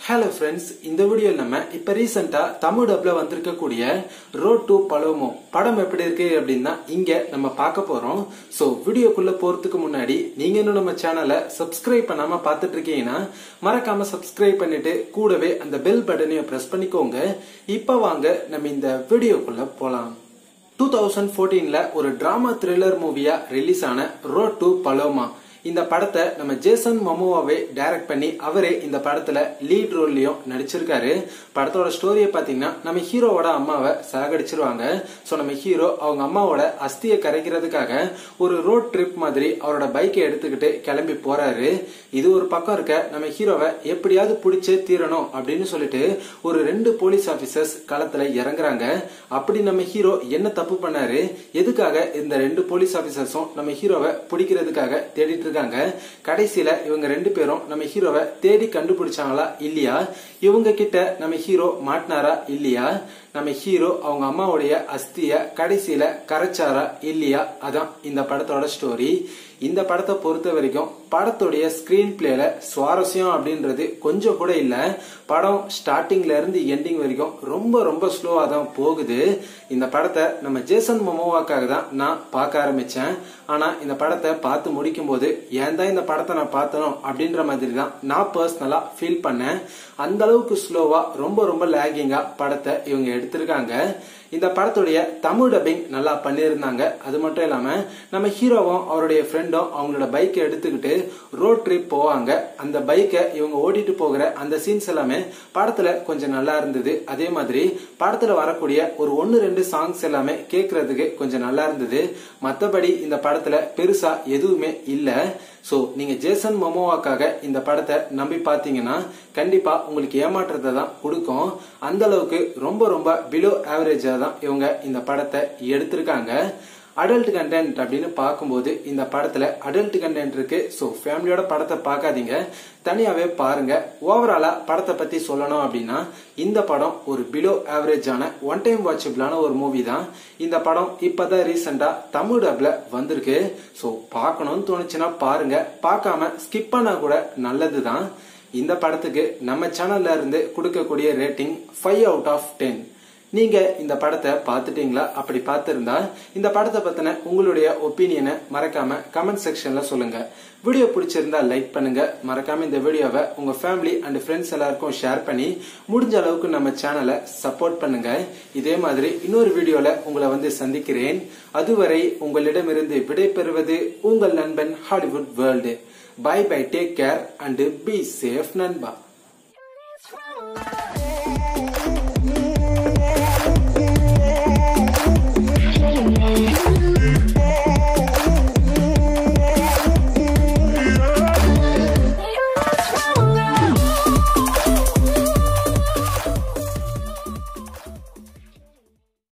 Hello friends இந்த வீடியோவில் நம்ம இப்போ ரீசெண்டாக தமிழ் டப்ல வந்திருக்கக்கூடிய ரோட் டு பலோமோ படம் எப்படி இருக்கு அப்படின்னா இங்கே நம்ம பார்க்க போகிறோம் ஸோ வீடியோக்குள்ளே போகிறதுக்கு முன்னாடி நீங்கள் இன்னும் நம்ம சேனலை சப்ஸ்கிரைப் பண்ணாமல் பார்த்துட்டு இருக்கீங்கன்னா மறக்காமல் சப்ஸ்கிரைப் பண்ணிட்டு கூடவே அந்த பெல் பட்டனையும் ப்ரெஸ் பண்ணிக்கோங்க இப்போ வாங்க நம்ம இந்த வீடியோக்குள்ளே போகலாம் டூ தௌசண்ட் ஃபோர்டீன்ல ஒரு டிராமா த்ரில்லர் மூவியா ரிலீஸ் ஆன ரோட் டு பலோமா இந்த படத்தை நம்ம ஜேசன் மொமோவாவே டைரக்ட் பண்ணி அவரே இந்த படத்துல லீட் ரோல்லையும் நடிச்சிருக்காரு படத்தோட ஸ்டோரியை பாத்தீங்கன்னா நம்ம ஹீரோவோட அம்மாவை சாகடிச்சிருவாங்க ஸோ நம்ம ஹீரோ அவங்க அம்மாவோட அஸ்தியை கரைக்கிறதுக்காக ஒரு ரோட் ட்ரிப் மாதிரி அவரோட பைக்கை எடுத்துக்கிட்டு கிளம்பி போறாரு இது ஒரு பக்கம் இருக்க நம்ம ஹீரோவை எப்படியாவது பிடிச்சே தீரணும் அப்படின்னு சொல்லிட்டு ஒரு ரெண்டு போலீஸ் ஆபீசர்ஸ் களத்துல இறங்குறாங்க அப்படி நம்ம ஹீரோ என்ன தப்பு பண்ணாரு எதுக்காக இந்த ரெண்டு போலீஸ் ஆபீசர்ஸும் நம்ம ஹீரோவை பிடிக்கிறதுக்காக தேடிட்டு இருக்காங்க கடைசியில இவங்க ரெண்டு பேரும் நம்ம ஹீரோவை தேடி கண்டுபிடிச்சாங்களா இல்லையா இவங்க கிட்ட நம்ம ஹீரோ மாட்டினாரா இல்லையா நம்ம ஹீரோ அவங்க அம்மாவுடைய அஸ்திய கடைசியில கரைச்சாரா இல்லையா அதான் இந்த படத்தோட ஸ்டோரி இந்த படத்தை பொறுத்த வரைக்கும் படத்துடைய ஸ்கிரீன் பிளேல சுவாரஸ்யம் அப்படின்றது கொஞ்சம் கூட இல்ல படம் ஸ்டார்டிங்ல இருந்து எண்டிங் வரைக்கும் ரொம்ப ரொம்ப ஸ்லோவா தான் போகுது இந்த படத்தை நம்ம ஜேசன் மொமோவாக்காக தான் நான் பார்க்க ஆரம்பிச்சேன் ஆனா இந்த படத்தை பார்த்து முடிக்கும் போது ஏன் தான் இந்த படத்தை நான் பார்த்தனும் அப்படின்ற மாதிரி தான் நான் பர்சனலா ஃபீல் பண்ணேன் அந்த அளவுக்கு ஸ்லோவா ரொம்ப ரொம்ப லேகிங்கா படத்தை இவங்க எடுத்திருக்காங்க இந்த படத்துடைய தமிழ் டப்பிங் நல்லா பண்ணியிருந்தாங்க அது மட்டும் இல்லாம நம்ம ஹீரோவும் அவருடைய ஃப்ரெண்டும் அவங்களோட பைக்கை எடுத்துக்கிட்டு ரோட் ட்ரிப் போவாங்க அந்த பைக்கை இவங்க ஓட்டிட்டு போகிற அந்த சீன்ஸ் எல்லாமே படத்துல கொஞ்சம் நல்லா இருந்தது அதே மாதிரி படத்துல வரக்கூடிய ஒரு ஒன்னு ரெண்டு சாங்ஸ் எல்லாமே கேட்கறதுக்கு கொஞ்சம் நல்லா இருந்தது மத்தபடி இந்த படத்துல பெருசா எதுவுமே இல்ல சோ நீங்க ஜேசன் மொமோவாக்காக இந்த படத்தை நம்பி பாத்தீங்கன்னா கண்டிப்பா உங்களுக்கு ஏமாற்றத்தை தான் கொடுக்கும் அந்த அளவுக்கு ரொம்ப ரொம்ப பிலோ ஆவரேஜா தான் இவங்க இந்த படத்தை எடுத்திருக்காங்க அடல்ட் கண்டென்ட் அப்படின்னு பார்க்கும்போது இந்த படத்துல அடல்ட் கண்டென்ட் இருக்கு ஸோ ஃபேமிலியோட படத்தை பார்க்காதீங்க தனியாவே பாருங்க ஓவராலா படத்தை பத்தி சொல்லணும் அப்படின்னா இந்த படம் ஒரு பிலோ ஆவரேஜான ஒன் டைம் வாட்சபிளான ஒரு மூவி தான் இந்த படம் இப்பதான் ரீசெண்டா தமிழ் டப்ல வந்திருக்கு ஸோ பார்க்கணும்னு தோணுச்சுன்னா பாருங்க பார்க்காம ஸ்கிப் பண்ணா கூட நல்லதுதான் இந்த படத்துக்கு நம்ம சேனல்ல இருந்து கொடுக்கக்கூடிய rating five out of ten நீங்க இந்த படத்தை பார்த்துட்டீங்களா அப்படி பார்த்திருந்தா இந்த படத்தை பத்தின உங்களுடைய ஒப்பீனியனை மறக்காம கமெண்ட் செக்ஷன்ல சொல்லுங்க வீடியோ பிடிச்சிருந்தா லைக் பண்ணுங்க மறக்காம இந்த வீடியோவை உங்க ஃபேமிலி அண்ட் ஃப்ரெண்ட்ஸ் எல்லாருக்கும் ஷேர் பண்ணி முடிஞ்ச அளவுக்கு நம்ம சேனலை சப்போர்ட் பண்ணுங்க இதே மாதிரி இன்னொரு வீடியோல உங்களை வந்து சந்திக்கிறேன் அதுவரை உங்களிடமிருந்து விடைபெறுவது உங்கள் நண்பன் Hollywood world bye bye take care and be safe நண்பா It's wrong.